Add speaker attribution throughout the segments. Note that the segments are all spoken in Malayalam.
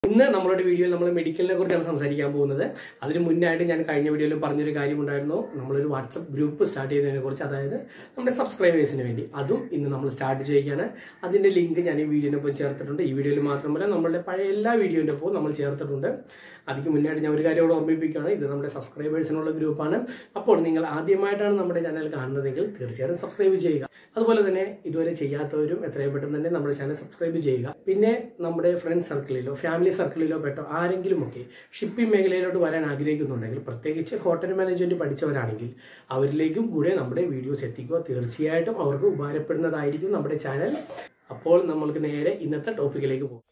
Speaker 1: ഇന്ന് നമ്മളുടെ വീഡിയോയിൽ നമ്മൾ മെഡിക്കലിനെ കുറിച്ചാണ് സംസാരിക്കാൻ പോകുന്നത് അതിന് മുന്നായിട്ട് ഞാൻ കഴിഞ്ഞ വീഡിയോയിൽ പറഞ്ഞൊരു കാര്യമുണ്ടായിരുന്നു നമ്മളൊരു വാട്സപ്പ് ഗ്രൂപ്പ് സ്റ്റാർട്ട് ചെയ്തതിനെ കുറിച്ച് അതായത് നമ്മുടെ സബ്സ്ക്രൈബേഴ്സിന് വേണ്ടി അതും ഇന്ന് നമ്മൾ സ്റ്റാർട്ട് ചെയ്യുകയാണ് അതിന്റെ ലിങ്ക് ഞാൻ ഈ വീഡിയോനൊപ്പം ചേർത്തിട്ടുണ്ട് ഈ വീഡിയോയിൽ മാത്രമല്ല നമ്മളുടെ പഴയ എല്ലാ വീഡിയോൻ്റെ ഒപ്പം നമ്മൾ ചേർത്തിട്ടുണ്ട് അതിന് മുന്നായിട്ട് ഞാൻ ഒരു കാര്യം കൂടെ ഓർമ്മിപ്പിക്കുകയാണ് ഇത് നമ്മുടെ സബ്സ്ക്രൈബേഴ്സിനുള്ള ഗ്രൂപ്പാണ് അപ്പോൾ നിങ്ങൾ ആദ്യമായിട്ടാണ് നമ്മുടെ ചാനൽ കാണുന്നതെങ്കിൽ തീർച്ചയായിട്ടും സബ്സ്ക്രൈബ് ചെയ്യുക അതുപോലെ തന്നെ ഇതുവരെ ചെയ്യാത്തവരും എത്രയും പെട്ടെന്ന് തന്നെ നമ്മുടെ ചാനൽ സബ്സ്ക്രൈബ് ചെയ്യുക പിന്നെ നമ്മുടെ ഫ്രണ്ട് സർക്കിളിലോ ഫാമിലി സർക്കിളിലോ പെട്ടോ ആരെങ്കിലും ഒക്കെ ഷിപ്പിംഗ് മേഖലയിലോട്ട് വരാൻ ആഗ്രഹിക്കുന്നുണ്ടെങ്കിൽ പ്രത്യേകിച്ച് ഹോട്ടൽ മാനേജ്മെന്റ് പഠിച്ചവരാണെങ്കിൽ അവരിലേക്കും കൂടെ നമ്മുടെ വീഡിയോസ് എത്തിക്കുക തീർച്ചയായിട്ടും അവർക്ക് ഉപകാരപ്പെടുന്നതായിരിക്കും നമ്മുടെ ചാനൽ അപ്പോൾ നമ്മൾക്ക് നേരെ ഇന്നത്തെ ടോപ്പിക്കിലേക്ക് പോകും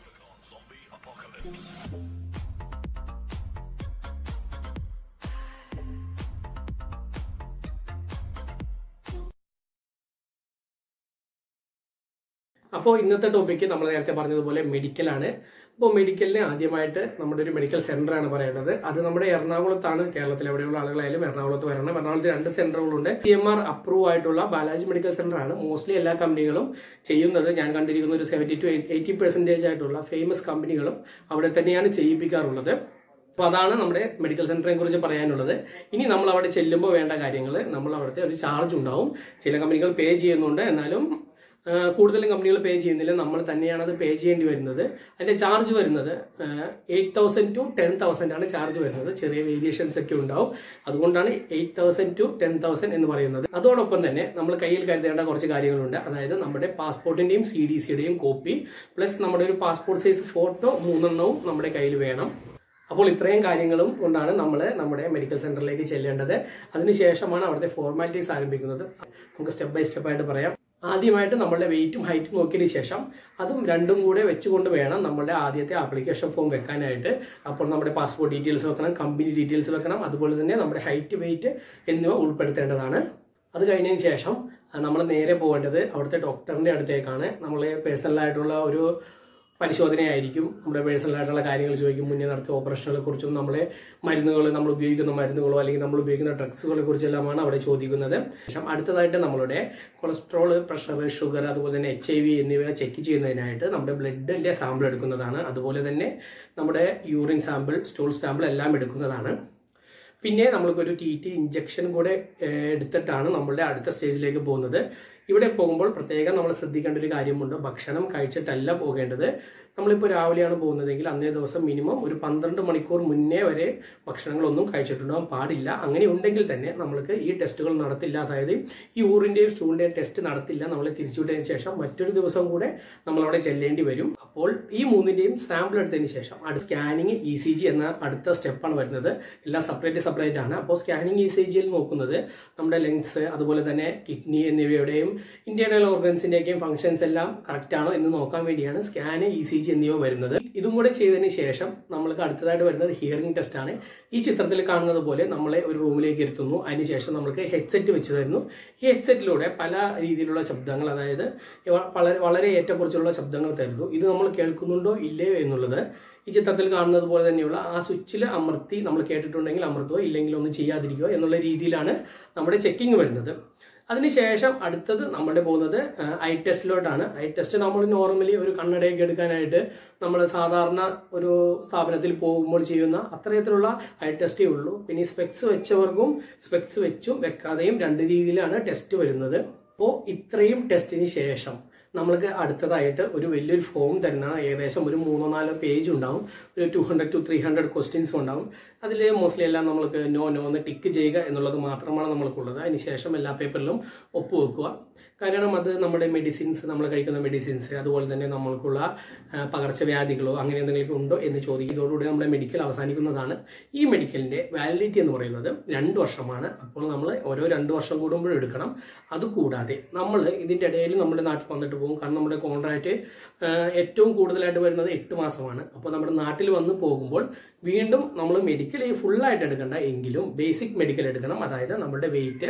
Speaker 1: അപ്പോൾ ഇന്നത്തെ ടോപ്പിക്ക് നമ്മൾ നേരത്തെ പറഞ്ഞതുപോലെ മെഡിക്കലാണ് അപ്പോൾ മെഡിക്കലിന് ആദ്യമായിട്ട് നമ്മുടെ ഒരു മെഡിക്കൽ സെന്റർ ആണ് പറയുന്നത് അത് നമ്മുടെ എറണാകുളത്താണ് കേരളത്തിൽ എവിടെയുള്ള ആളുകളായാലും എറണാകുളത്ത് വരണം എറണാകുളത്ത് രണ്ട് സെന്ററുകളുണ്ട് സി എം ആർ അപ്രൂവ് ആയിട്ടുള്ള ബാലാജി മെഡിക്കൽ സെന്റർ ആണ് മോസ്റ്റ്ലി എല്ലാ കമ്പനികളും ചെയ്യുന്നത് ഞാൻ കണ്ടിരിക്കുന്ന ഒരു സെവൻറ്റി ടു എയ്റ്റി പെർസെൻറ്റേജ് ആയിട്ടുള്ള ഫേമസ് കമ്പനികളും അവിടെ തന്നെയാണ് ചെയ്യിപ്പിക്കാറുള്ളത് അപ്പോൾ അതാണ് നമ്മുടെ മെഡിക്കൽ സെന്ററിനെ കുറിച്ച് പറയാനുള്ളത് ഇനി നമ്മൾ അവിടെ ചെല്ലുമ്പോൾ വേണ്ട കാര്യങ്ങൾ നമ്മൾ അവിടുത്തെ ഒരു ചാർജ് ഉണ്ടാവും ചില കമ്പനികൾ പേ ചെയ്യുന്നുണ്ട് എന്നാലും ആ, കൂടുതലും കമ്പനികൾ പേ ചെയ്യുന്നില്ല നമ്മൾ തന്നെയാണ് അത് പേ ചെയ്യേണ്ടി വരുന്നത് അതിന്റെ ചാർജ് വരുന്നത് eight thousand to ten thousand ആണ് ചാർജ് വരുന്നത് ചെറിയ വേരിയേഷൻസ് ഒക്കെ ഉണ്ടാവും അതുകൊണ്ടാണ് eight thousand to ten thousand എന്ന് പറയുന്നത് അതോടൊപ്പം തന്നെ നമ്മൾ കയ്യിൽ കരുതേണ്ട കുറച്ച് കാര്യങ്ങളുണ്ട് അതായത് നമ്മുടെ പാസ്പോർട്ടിന്റെയും സി ഡി സിയുടെയും കോപ്പി പ്ലസ് നമ്മുടെ ഒരു പാസ്പോർട്ട് സൈസ് ഫോട്ടോ മൂന്നെണ്ണവും നമ്മുടെ കയ്യിൽ വേണം അപ്പോൾ ഇത്രയും കാര്യങ്ങളും കൊണ്ടാണ് നമ്മൾ നമ്മുടെ മെഡിക്കൽ സെന്ററിലേക്ക് ചെല്ലേണ്ടത് അതിനുശേഷമാണ് അവിടുത്തെ ഫോർമാലിറ്റീസ് ആരംഭിക്കുന്നത് നമുക്ക് സ്റ്റെപ്പ് ബൈ സ്റ്റെപ്പ് ആയിട്ട് പറയാം ആദ്യമായിട്ട് നമ്മളുടെ വെയിറ്റും ഹൈറ്റും നോക്കിയതിന് ശേഷം അതും രണ്ടും കൂടെ വെച്ചുകൊണ്ട് വേണം നമ്മളുടെ ആദ്യത്തെ ആപ്ലിക്കേഷൻ ഫോം വെക്കാനായിട്ട് അപ്പോൾ നമ്മുടെ പാസ്പോർട്ട് ഡീറ്റെയിൽസ് വെക്കണം കമ്പനി ഡീറ്റെയിൽസ് വെക്കണം അതുപോലെ തന്നെ നമ്മുടെ ഹൈറ്റ് വെയിറ്റ് എന്നിവ ഉൾപ്പെടുത്തേണ്ടതാണ് അത് കഴിഞ്ഞതിന് ശേഷം നമ്മൾ നേരെ പോകേണ്ടത് അവിടുത്തെ ഡോക്ടറിന്റെ അടുത്തേക്കാണ് നമ്മളെ പേഴ്സണലായിട്ടുള്ള ഒരു പരിശോധനയായിരിക്കും നമ്മുടെ പേഴ്സണൽ ആയിട്ടുള്ള കാര്യങ്ങൾ ചോദിക്കും മുന്നേ നടത്തിയ ഓപ്പറേഷനുകളെ കുറിച്ചും നമ്മളെ മരുന്നുകൾ നമ്മൾ ഉപയോഗിക്കുന്ന മരുന്നുകളോ അല്ലെങ്കിൽ നമ്മൾ ഉപയോഗിക്കുന്ന ഡ്രഗ്സുകളെ കുറിച്ചെല്ലാമാണ് അവിടെ ചോദിക്കുന്നത് ശേഷം അടുത്തതായിട്ട് നമ്മളുടെ കൊളസ്ട്രോൾ പ്രഷർ ഷുഗർ അതുപോലെ തന്നെ എച്ച് ഐ വി എന്നിവ ചെക്ക് ചെയ്യുന്നതിനായിട്ട് നമ്മുടെ ബ്ലഡിന്റെ സാമ്പിൾ എടുക്കുന്നതാണ് അതുപോലെ തന്നെ നമ്മുടെ യൂറിൻ സാമ്പിൾ സ്റ്റൂൾ സാമ്പിൾ എല്ലാം എടുക്കുന്നതാണ് പിന്നെ നമ്മൾക്കൊരു ടി ടി ഇഞ്ചക്ഷൻ കൂടെ ഏഹ്, എടുത്തിട്ടാണ് നമ്മളുടെ അടുത്ത സ്റ്റേജിലേക്ക് പോകുന്നത് ഇവിടെ പോകുമ്പോൾ പ്രത്യേകം നമ്മൾ ശ്രദ്ധിക്കേണ്ട ഒരു കാര്യമുണ്ട് ഭക്ഷണം കഴിച്ചിട്ടല്ല പോകേണ്ടത് നമ്മളിപ്പോൾ രാവിലെയാണ് പോകുന്നതെങ്കിൽ അന്നേ ദിവസം മിനിമം ഒരു പന്ത്രണ്ട് മണിക്കൂർ മുന്നേ വരെ ഭക്ഷണങ്ങളൊന്നും കഴിച്ചിട്ടുണ്ടാകാൻ പാടില്ല അങ്ങനെ ഉണ്ടെങ്കിൽ തന്നെ നമ്മൾക്ക് ഈ ടെസ്റ്റുകൾ നടത്തില്ല അതായത് ഈ യൂറിൻ്റെയും സ്റ്റൂളിൻ്റെയും ടെസ്റ്റ് നടത്തില്ല നമ്മളെ തിരിച്ചുവിട്ടതിന് ശേഷം മറ്റൊരു ദിവസം കൂടെ നമ്മളവിടെ ചെല്ലേണ്ടി വരും അപ്പോൾ ഈ മൂന്നിൻ്റെയും സാമ്പിൾ എടുത്തതിന് ശേഷം അടുത്ത സ്കാനിങ് ഇ സി ജി എന്ന അടുത്ത സ്റ്റെപ്പാണ് വരുന്നത് എല്ലാം സെപ്പറേറ്റ് സെപ്പറേറ്റ് ആണ് അപ്പോൾ സ്കാനിങ് ഇ സി ജിയിൽ നോക്കുന്നത് നമ്മുടെ ലങ്സ് അതുപോലെ തന്നെ കിഡ്നി എന്നിവയുടെയും ഇന്റേണൽ ഓർഗൻസിന്റെയൊക്കെയും ഫംഗ്ഷൻസ് എല്ലാം കറക്റ്റ് ആണോ എന്ന് നോക്കാൻ വേണ്ടിയാണ് സ്കാന് ഇ സി ജി എന്നിവ വരുന്നത് ഇതും കൂടെ ചെയ്തതിന് ശേഷം നമ്മൾക്ക് അടുത്തതായിട്ട് വരുന്നത് ഹിയറിംഗ് ടെസ്റ്റ് ആണ് ഈ ചിത്രത്തിൽ കാണുന്നത് പോലെ നമ്മളെ ഒരു റൂമിലേക്ക് ഇരുത്തുന്നു അതിനുശേഷം നമ്മൾക്ക് ഹെഡ്സെറ്റ് വെച്ച് തരുന്നു ഈ ഹെഡ്സെറ്റിലൂടെ പല രീതിയിലുള്ള ശബ്ദങ്ങൾ അതായത് ഇവ- വളരെ വളരെ ഏറ്റക്കുറിച്ചുള്ള ശബ്ദങ്ങൾ തരുന്നു ഇത് നമ്മൾ കേൾക്കുന്നുണ്ടോ ഇല്ലയോ എന്നുള്ളത് ഈ ചിത്രത്തിൽ കാണുന്നത് പോലെ തന്നെയുള്ള ആ സ്വിച്ചിൽ അമർത്തി നമ്മൾ കേട്ടിട്ടുണ്ടെങ്കിൽ അമർത്തുകയോ ഇല്ലെങ്കിൽ ഒന്നും ചെയ്യാതിരിക്കുകയോ എന്നുള്ള രീതിയിലാണ് നമ്മുടെ ചെക്കിംഗ് വരുന്നത് അതിനുശേഷം അടുത്തത് നമ്മുടെ പോകുന്നത് ഐ ടെസ്റ്റിലോട്ടാണ് ഐ ടെസ്റ്റ് നമ്മൾ നോർമലി ഒരു കണ്ണടയൊക്കെ എടുക്കാനായിട്ട് നമ്മൾ സാധാരണ ഒരു സ്ഥാപനത്തിൽ പോകുമ്പോൾ ചെയ്യുന്ന അത്തരത്തിലുള്ള ഐ ടെസ്റ്റേ ഉള്ളൂ പിന്നെ സ്പെക്സ് വെച്ചവർക്കും സ്പെക്സ് വെച്ചും വെക്കാതെയും രണ്ട് രീതിയിലാണ് ടെസ്റ്റ് വരുന്നത് അപ്പോൾ ഇത്രയും ടെസ്റ്റിന് ശേഷം നമ്മൾക്ക് അടുത്തതായിട്ട് ഒരു വലിയൊരു ഫോം തരുന്നതാണ് ഏകദേശം ഒരു മൂന്നോ നാലോ പേജ് ഉണ്ടാവും ഒരു two hundred to three hundred ക്വസ്റ്റ്യൻസും ഉണ്ടാവും അതിൽ മോസ്റ്റ്ലി എല്ലാം നമ്മൾക്ക് നോ നോ എന്ന് ടിക്ക് ചെയ്യുക എന്നുള്ളത് മാത്രമാണ് നമ്മൾക്കുള്ളത് അതിനുശേഷം എല്ലാ പേപ്പറിലും ഒപ്പുവെക്കുക കാരണം അത് നമ്മുടെ മെഡിസിൻസ് നമ്മൾ കഴിക്കുന്ന മെഡിസിൻസ് അതുപോലെ തന്നെ നമ്മൾക്കുള്ള ആ, പകർച്ചവ്യാധികളോ അങ്ങനെ എന്തെങ്കിലും ഉണ്ടോ എന്ന് ചോദിക്കും ഇതോടുകൂടി നമ്മുടെ മെഡിക്കൽ അവസാനിക്കുന്നതാണ് ഈ മെഡിക്കലിന്റെ വാലിഡിറ്റി എന്ന് പറയുന്നത് രണ്ട് വർഷമാണ് അപ്പോൾ നമ്മൾ ഓരോ രണ്ട് വർഷം കൂടുമ്പോഴും എടുക്കണം അതുകൂടാതെ നമ്മൾ ഇതിന്റെ ഇടയിൽ നമ്മുടെ നാട്ടിൽ വന്നിട്ട് പോകും കാരണം നമ്മുടെ കോൺട്രാക്റ്റ് ഏറ്റവും കൂടുതലായിട്ട് വരുന്നത് എട്ട് മാസമാണ് അപ്പോൾ നമ്മുടെ നാട്ടിൽ വന്ന് പോകുമ്പോൾ വീണ്ടും നമ്മൾ മെഡിക്കൽ ഫുള്ളായിട്ട് എടുക്കണ്ട എങ്കിലും ബേസിക് മെഡിക്കൽ എടുക്കണം അതായത് നമ്മുടെ വെയിറ്റ്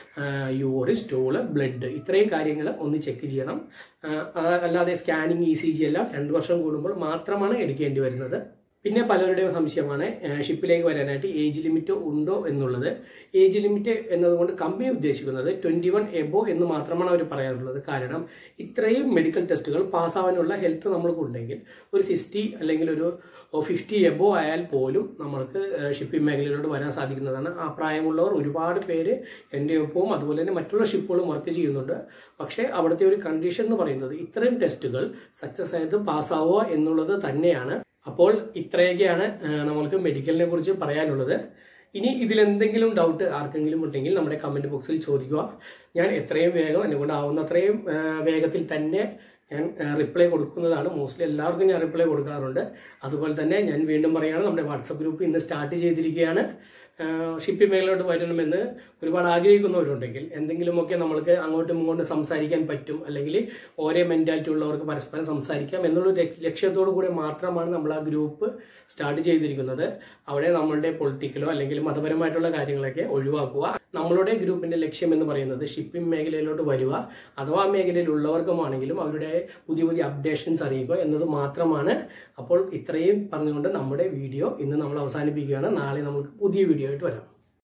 Speaker 1: യൂറിൻ സ്റ്റൂള് ബ്ലഡ് ഇത്രയും കാര്യങ്ങൾ ഒന്ന് ചെക്ക് ചെയ്യണം ആ, അല്ലാതെ സ്കാനിങ് ഇ സി ജി എല്ലാം രണ്ട് വർഷം കൂടുമ്പോൾ മാത്രമാണ് എടുക്കേണ്ടി വരുന്നത് പിന്നെ പലരുടെയും സംശയമാണ് ഏഹ്, ഷിപ്പിലേക്ക് വരാനായിട്ട് ഏജ് ലിമിറ്റ് ഉണ്ടോ എന്നുള്ളത് ഏജ് ലിമിറ്റ് എന്നതുകൊണ്ട് കമ്പനി ഉദ്ദേശിക്കുന്നത് ട്വന്റി വൺ എബോ എന്ന് മാത്രമാണ് അവർ പറയാറുള്ളത് കാരണം ഇത്രയും മെഡിക്കൽ ടെസ്റ്റുകൾ പാസ്സാവാനുള്ള ഹെൽത്ത് നമ്മൾക്കുണ്ടെങ്കിൽ ഒരു സിക്സ്റ്റി അല്ലെങ്കിൽ ഒരു ഫിഫ്റ്റി എബോ ആയാൽ പോലും നമ്മൾക്ക് ഷിപ്പിംഗ് മേഖലയിലോട്ട് വരാൻ സാധിക്കുന്നതാണ് ആ പ്രായമുള്ളവർ ഒരുപാട് പേര് എൻ്റെ ഒപ്പവും അതുപോലെ തന്നെ മറ്റുള്ള ഷിപ്പുകളും വർക്ക് ചെയ്യുന്നുണ്ട് പക്ഷേ അവിടുത്തെ ഒരു കണ്ടീഷൻ എന്ന് പറയുന്നത് ഇത്രയും ടെസ്റ്റുകൾ സക്സസ് ആയിട്ട് പാസ്സാവുക എന്നുള്ളത് തന്നെയാണ് അപ്പോൾ ഇത്രയൊക്കെയാണ് ആ, നമ്മൾക്ക് മെഡിക്കലിനെ കുറിച്ച് പറയാനുള്ളത് ഇനി ഇതിലെന്തെങ്കിലും ഡൗട്ട് ആർക്കെങ്കിലും ഉണ്ടെങ്കിൽ നമ്മുടെ കമന്റ് ബോക്സിൽ ചോദിക്കുക ഞാൻ എത്രയും വേഗം എന്നെ കൊണ്ടാവുന്ന അത്രയും ആ, വേഗത്തിൽ തന്നെ ഞാൻ റിപ്ലൈ കൊടുക്കുന്നതാണ് മോസ്റ്റ്ലി എല്ലാവർക്കും ഞാൻ റിപ്ലൈ കൊടുക്കാറുണ്ട് അതുപോലെ തന്നെ ഞാൻ വീണ്ടും പറയുകയാണ് നമ്മുടെ വാട്സപ്പ് ഗ്രൂപ്പ് ഇന്ന് സ്റ്റാർട്ട് ചെയ്തിരിക്കുകയാണ് ഷിപ്പിംഗ് മേഖലയിലോട്ട് വരണമെന്ന് ഒരുപാട് ആഗ്രഹിക്കുന്നവരുണ്ടെങ്കിൽ എന്തെങ്കിലുമൊക്കെ നമ്മൾക്ക് അങ്ങോട്ടും ഇങ്ങോട്ടും സംസാരിക്കാൻ പറ്റും അല്ലെങ്കിൽ ഒരേ മെന്റാലിറ്റി ഉള്ളവർക്ക് പരസ്പരം സംസാരിക്കാം എന്നുള്ള ഒരു ലക്ഷ്യ- ലക്ഷ്യത്തോടു കൂടി മാത്രമാണ് നമ്മൾ ആ ഗ്രൂപ്പ് സ്റ്റാർട്ട് ചെയ്തിരിക്കുന്നത് അവിടെ നമ്മളുടെ പൊളിറ്റിക്കലോ അല്ലെങ്കിൽ മതപരമായിട്ടുള്ള കാര്യങ്ങളൊക്കെ ഒഴിവാക്കുക നമ്മളുടെ ഗ്രൂപ്പിന്റെ ലക്ഷ്യം എന്ന് പറയുന്നത് ഷിപ്പിംഗ് മേഖലയിലോട്ട് വരിക അഥവാ ആ മേഖലയിലുള്ളവർക്കുമാണെങ്കിലും അവരുടെ പുതിയ പുതിയ അപ്ഡേഷൻസ് അറിയിക്കുക എന്നത് മാത്രമാണ് അപ്പോൾ ഇത്രയും പറഞ്ഞുകൊണ്ട് നമ്മുടെ വീഡിയോ ഇന്ന് നമ്മൾ അവസാനിപ്പിക്കുകയാണ് നാളെ നമുക്ക് പുതിയ വീഡിയോ ആയിട്ട് വരാം